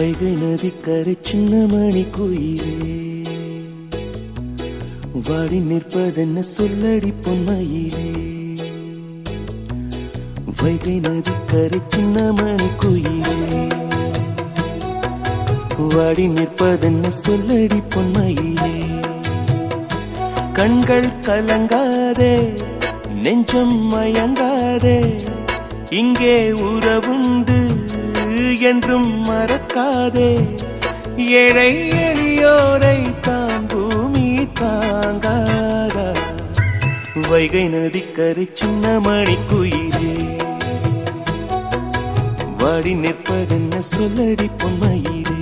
வைகை நதிக்கரை சின்ன மணி குயிலே வாடி நிற்பதென்ன சொல்லடி பொன்மையிலே வைகை நதிக்கரை சின்ன மணி குயிலே வாடி நிற்பதென்ன சொல்லடி பொன்மையிலே கண்கள் கலங்காதே நெஞ்சம் மயங்காதே இங்கே உறவுண்டு என்றும் மறக்காதே ஏழை எளியோரை தான் பூமி தாங்காதா வைகை நதிக்கரை சின்ன மணி குயிலே வாடி நிற்பதென்ன சொல்லடி பொன்மையிலே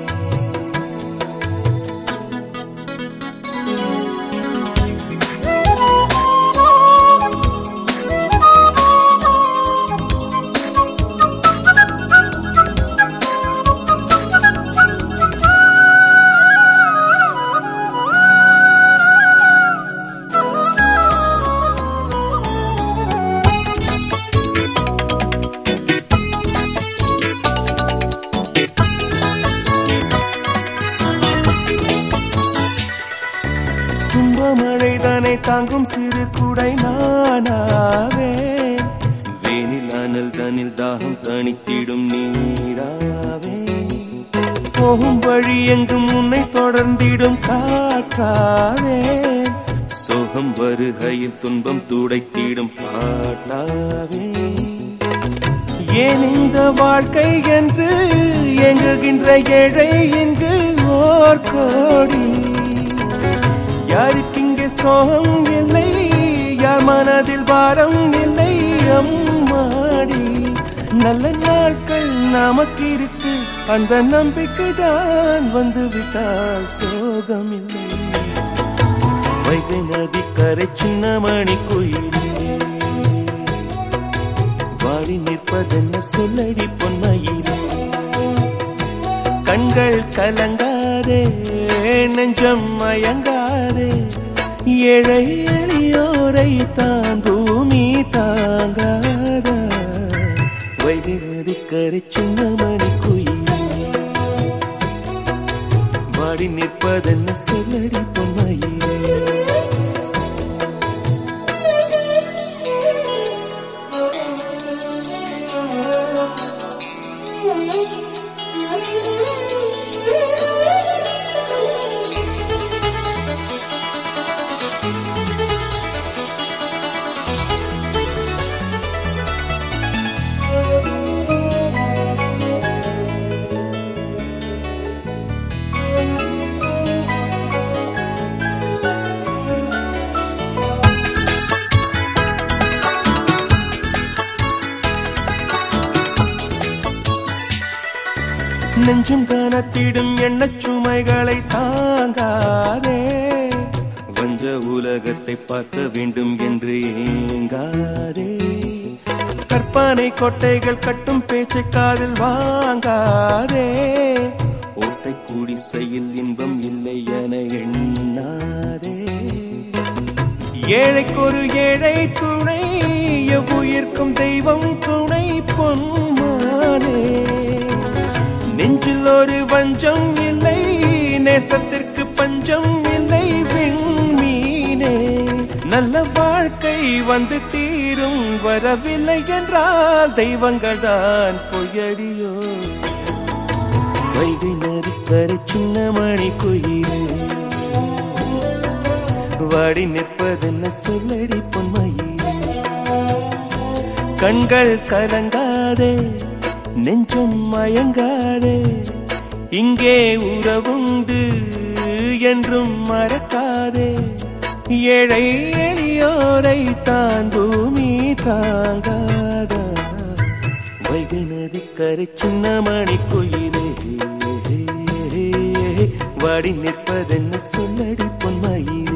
துன்பமழை தானே தாங்கும் சிறு குடை நானாவே வேனில் அனல் தனில் தாகம் தணித்திடும் நீராவே போகும் வழி எங்கும் உன்னை தொடர்ந்திடும் காற்றாவே சோகம் வருகையில் துன்பம் துடைத்திடும் பாட்டாவே ஏன் இந்த வாழ்க்கை என்று எங்குகின்ற ஏழை இங்கு ஓர் கோடி யாருக்கு இங்கே சோகம் இல்லை யார் மனதில் பாரம் இல்லை அம்மாடி நல்ல நாட்கள் நமக்கு இருக்கு அந்த நம்பிக்கை தான் வந்து விட்டால் சோகம் இல்லை வைகை நதி கரை சின்ன மணி குயிலே வாடி நிற்பதென்ன சொல்லடி பொன்மையிலே கண்கள் கலங்காதே நெஞ்சம் மயங்காதே ஏழை எளியோரை தான் பூமி தாங்காத வைகை நதிக்கரை சின்ன மணி குயிலே வாடி நிற்பதென்ன சொல்லடி பொன்மையிலே நெஞ்சும் கனத்திடும் எண்ணச் சுமைகளை தாங்காதே வஞ்ச உலகத்தை பார்க்க வேண்டும் என்று ஏங்காதே கற்பனை கொட்டைகள் கட்டும் பேச்சை காதில் வாங்காதே ஓட்டை குடிசையில் இன்பம் இல்லை என எண்ணாதே ஏழைக்கு ஒரு ஏழை துணை எவ்வுயிர்க்கும் தெய்வம் துணை பொன்மானே நெஞ்சில் ஒரு வஞ்சம் இல்லை நேசத்திற்கு பஞ்சம் இல்லை விண்மீனே நல்ல வாழ்க்கை வந்து தீரும் வரவில்லை என்றால் தெய்வங்கள் தான் பொய்யடியோ வைகை நதிக்கரை சின்ன மணி குயிலே வாடி நிற்பதென்ன சொல்லடி பொன்மையிலே கண்கள் கலங்காதே நெஞ்சம் மயங்காதே இங்கே உறவுண்டு என்றும் மறக்காதே ஏழை எளியோரை தான் பூமி தாங்காதா வைகை நதிக்கரை சின்ன மணி குயிலே வாடி நிற்பதென்ன சொல்லடி பொன்மையிலே